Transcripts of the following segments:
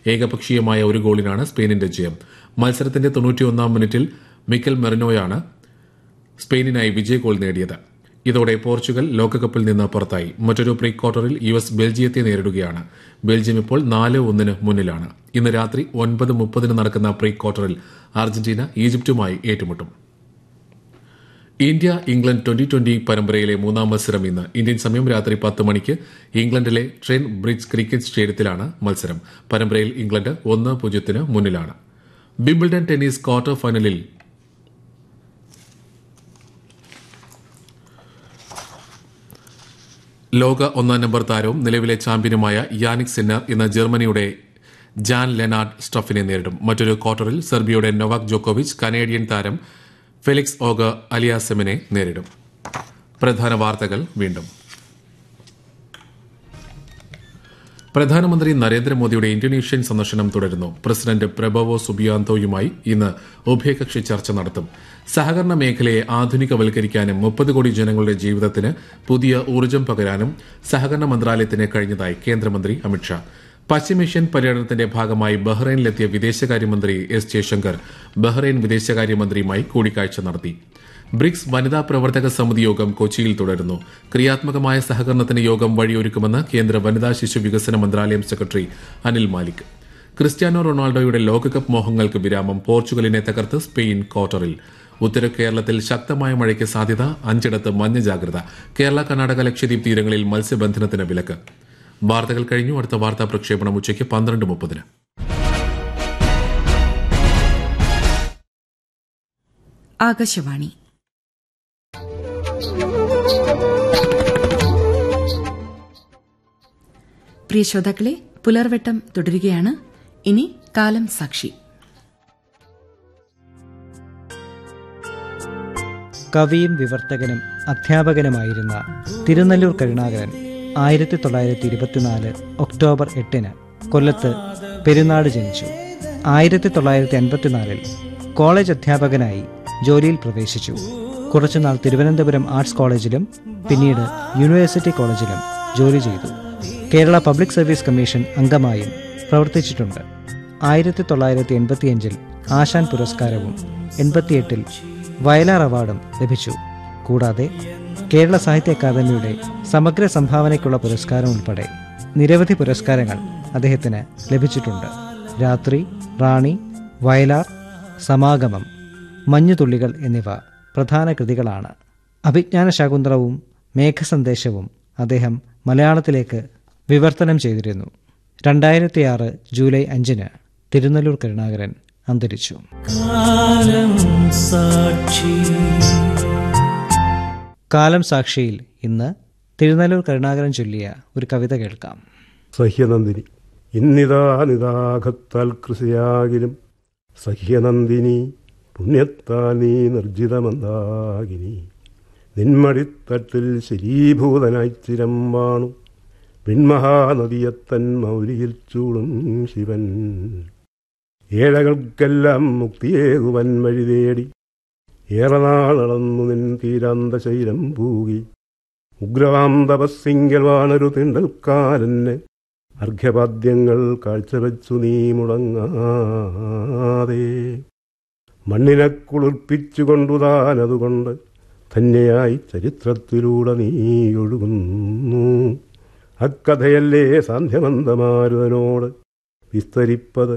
ഏകപക്ഷീയമായ ഒരു ഗോളിനാണ് സ്പെയിനിന്റെ ജയം മത്സരത്തിന്റെ തൊണ്ണൂറ്റിയൊന്നാം മിനിറ്റിൽ മിക്കൽ മെറിനോയാണ് സ്പെയിനിനായി വിജയ ഗോൾ നേടിയത് ഇതോടെ പോർച്ചുഗൽ ലോകകപ്പിൽ നിന്ന് പുറത്തായി മറ്റൊരു പ്രീ ക്വാർട്ടറിൽ യു എസ് ബെൽജിയത്തെ നേരിടുകയാണ് ബെൽജിയം ഇപ്പോൾ നാല് ഒന്നിന് മുന്നിലാണ് ഇന്ന് രാത്രി ഒൻപത് മുപ്പതിന് നടക്കുന്ന പ്രീ ക്വാർട്ടറിൽ അർജന്റീന ഈജിപ്തുമായി ഏറ്റുമുട്ടും ഇന്ത്യ ഇംഗ്ലണ്ട് ട്വന്റി ട്വന്റി പരമ്പരയിലെ മൂന്നാം മത്സരം ഇന്ന് ഇന്ത്യൻ സമയം രാത്രി പത്ത് മണിക്ക് ഇംഗ്ലണ്ടിലെ ട്രെൻ ബ്രിഡ്ജ് ക്രിക്കറ്റ് സ്റ്റേഡിയത്തിലാണ് മത്സരം പരമ്പരയിൽ ഇംഗ്ലണ്ട് ഒന്ന് പൂജ്യത്തിന് മുന്നിലാണ് ബിംബിൾഡൺ ടെന്നീസ് ക്വാർട്ടർ ഫൈനലിൽ ലോക ഒന്നാം നമ്പർ താരവും നിലവിലെ ചാമ്പ്യനുമായ യാനിക് സിന്നർ ഇന്ന് ജർമ്മനിയുടെ ജാൻ ലെനാർഡ് സ്റ്റഫിനെ നേരിടും മറ്റൊരു ക്വാർട്ടറിൽ സെർബിയയുടെ നൊവാക് ജോക്കോവിച്ച് കനേഡിയൻ താരം ഫെലിക്സ് ഓഗ അലിയാസെമിനെ നേരിടും പ്രധാന വാർത്തകൾ വീണ്ടും പ്രധാനമന്ത്രി നരേന്ദ്രമോദിയുടെ ഇന്തോനേഷ്യൻ സന്ദർശനം തുടരുന്നു പ്രസിഡന്റ് പ്രബവോ സുബിയാന്തോയുമായി ഇന്ന് ഉഭയകക്ഷി ചർച്ച നടത്തും സഹകരണ മേഖലയെ ആധുനികവൽക്കരിക്കാനും മുപ്പത് കോടി ജനങ്ങളുടെ ജീവിതത്തിന് പുതിയ ഊർജ്ജം പകരാനും സഹകരണ മന്ത്രാലയത്തിന് കഴിഞ്ഞതായി കേന്ദ്രമന്ത്രി അമിത്ഷാ പശ്ചിമേഷ്യൻ പര്യടനത്തിന്റെ ഭാഗമായി ബഹ്റൈനിലെത്തിയ വിദേശകാര്യമന്ത്രി എസ് ജയശങ്കർ ബഹ്റൈൻ വിദേശകാര്യമന്ത്രിയുമായി കൂടിക്കാഴ്ച നടത്തി ബ്രിക്സ് വനിതാ പ്രവർത്തക സമിതി യോഗം കൊച്ചിയിൽ തുടരുന്നു ക്രിയാത്മകമായ സഹകരണത്തിന് യോഗം വഴിയൊരുക്കുമെന്ന് കേന്ദ്ര വനിതാ ശിശു വികസന മന്ത്രാലയം സെക്രട്ടറി അനിൽ മാലിക് ക്രിസ്ത്യാനോ റൊണാൾഡോയുടെ ലോകകപ്പ് മോഹങ്ങൾക്ക് വിരാമം പോർച്ചുഗലിനെ തകർത്ത് സ്പെയിൻ ക്വാർട്ടറിൽ ഉത്തര കേരളത്തിൽ ശക്തമായ മഴയ്ക്ക് സാധ്യത അഞ്ചിടത്ത് മഞ്ഞ ജാഗ്രത കേരള കർണാടക ലക്ഷദ്വീപ് തീരങ്ങളിൽ മത്സ്യബന്ധനത്തിന് വിലക്ക് വാർത്തകൾ കഴിഞ്ഞു അടുത്ത വാർത്താ പ്രക്ഷേപണം ഉച്ചയ്ക്ക് പന്ത്രണ്ട് മുപ്പതിന് ആകാശവാണി പ്രിയ ശ്രോതാക്കളെ പുലർവട്ടം തുടരുകയാണ് ഇനി കാലം സാക്ഷി കവിയും വിവർത്തകനും അധ്യാപകനുമായിരുന്ന തിരുനെല്ലൂർ കരുണാകരൻ ആയിരത്തി തൊള്ളായിരത്തി ഇരുപത്തിനാല് ഒക്ടോബർ എട്ടിന് കൊല്ലത്ത് പെരുന്നാട് ജനിച്ചു ആയിരത്തി തൊള്ളായിരത്തി അൻപത്തിനാലിൽ കോളേജ് അധ്യാപകനായി ജോലിയിൽ പ്രവേശിച്ചു കുറച്ചുനാൾ തിരുവനന്തപുരം ആർട്സ് കോളേജിലും പിന്നീട് യൂണിവേഴ്സിറ്റി കോളേജിലും ജോലി ചെയ്തു കേരള പബ്ലിക് സർവീസ് കമ്മീഷൻ അംഗമായും പ്രവർത്തിച്ചിട്ടുണ്ട് ആയിരത്തി തൊള്ളായിരത്തി എൺപത്തിയഞ്ചിൽ ആശാൻ പുരസ്കാരവും എൺപത്തിയെട്ടിൽ വയലാർ അവാർഡും ലഭിച്ചു കൂടാതെ കേരള സാഹിത്യ അക്കാദമിയുടെ സമഗ്ര സംഭാവനയ്ക്കുള്ള പുരസ്കാരം ഉൾപ്പെടെ നിരവധി പുരസ്കാരങ്ങൾ അദ്ദേഹത്തിന് ലഭിച്ചിട്ടുണ്ട് രാത്രി റാണി വയലാർ സമാഗമം മഞ്ഞുതുള്ളികൾ എന്നിവ പ്രധാന കൃതികളാണ് അഭിജ്ഞാന ശാകുന്തളവും മേഘസന്ദേശവും അദ്ദേഹം മലയാളത്തിലേക്ക് വിവർത്തനം ചെയ്തിരുന്നു രണ്ടായിരത്തിയാറ് ജൂലൈ അഞ്ചിന് തിരുനെല്ലൂർ കരുണാകരൻ അന്തരിച്ചു കാലം സാക്ഷിയിൽ ഇന്ന് തിരുനെല്ലൂർ കരുണാകരൻ ചൊല്ലിയ ഒരു കവിത കേൾക്കാം സഹ്യനന്ദിനി ഇന്നിതാ നിതാഘത്താൽ കൃഷിയാകിലും സഹ്യനന്ദിനി പുണ്യത്താൽ നീ നിർജിതമന്ദാകിനി നിന്മടിത്തട്ടിൽ ശരീഭൂതനായി ചിരം വാണു പിന്മഹാനദിയത്തൻ മൗലിയിൽ ചൂടും ശിവൻ ഏഴകൾക്കെല്ലാം മുക്തിയേകുവൻ വഴി തേടി ഏറെ നാളടന്നു നിൻ തീരാന്ത ശൈലം പൂകി ഉഗ്രവാം തപസ്സിങ്കൽ വാണൊരു തിണ്ടൽക്കാരന് അർഘ്യപാദ്യങ്ങൾ കാഴ്ചവെച്ചു നീ മുടങ്ങാതെ മണ്ണിനെ കുളിർപ്പിച്ചുകൊണ്ടു താനതുകൊണ്ട് തന്നെയായി ചരിത്രത്തിലൂടെ നീ ഒഴുകുന്നു അക്കഥയല്ലേ സാന്ധ്യമന്തമാരുതനോട് വിസ്തരിപ്പത്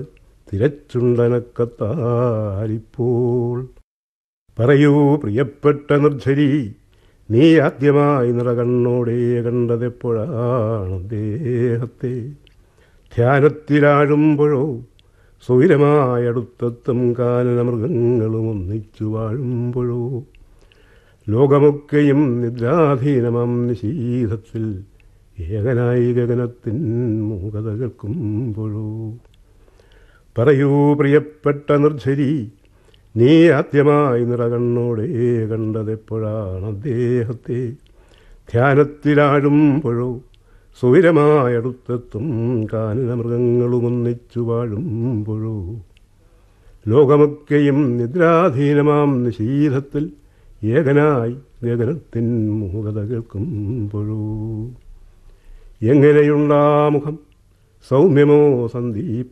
തിരച്ചുണ്ടനക്കത്താലിപ്പോൾ പറയൂ പ്രിയപ്പെട്ട നിർജ്ജരി നീ ആദ്യമായി നിറകണ്ണോടെ കണ്ടതെപ്പോഴാണ് അദ്ദേഹത്തെ ധ്യാനത്തിലാഴുമ്പോഴോ സ്വൈരമായടുത്തെത്തും കാനന മൃഗങ്ങളും ഒന്നിച്ചു വാഴുമ്പോഴോ ലോകമൊക്കെയും നിദ്രാധീനമാം നിശീതത്തിൽ ഏകനായി ഗഗനത്തിൻ മൂകത കേൾക്കുമ്പോഴോ പറയൂ പ്രിയപ്പെട്ട നിർജ്ജരി നീ ആദ്യമായി നിറകണ്ണോടെ കണ്ടതെപ്പോഴാണ് അദ്ദേഹത്തെ ധ്യാനത്തിലാഴുമ്പോഴോ സുവിരമായടുത്തെത്തും കാനന മൃഗങ്ങളും ഒന്നിച്ചു വാഴുമ്പോഴോ ലോകമൊക്കെയും നിദ്രാധീനമാം നിശീതത്തിൽ ഏകനായി ഗഗനത്തിൻ മൂകത കേൾക്കുമ്പോഴോ എങ്ങനെയുണ്ടാമുഖം സൗമ്യമോ സന്ദീപ്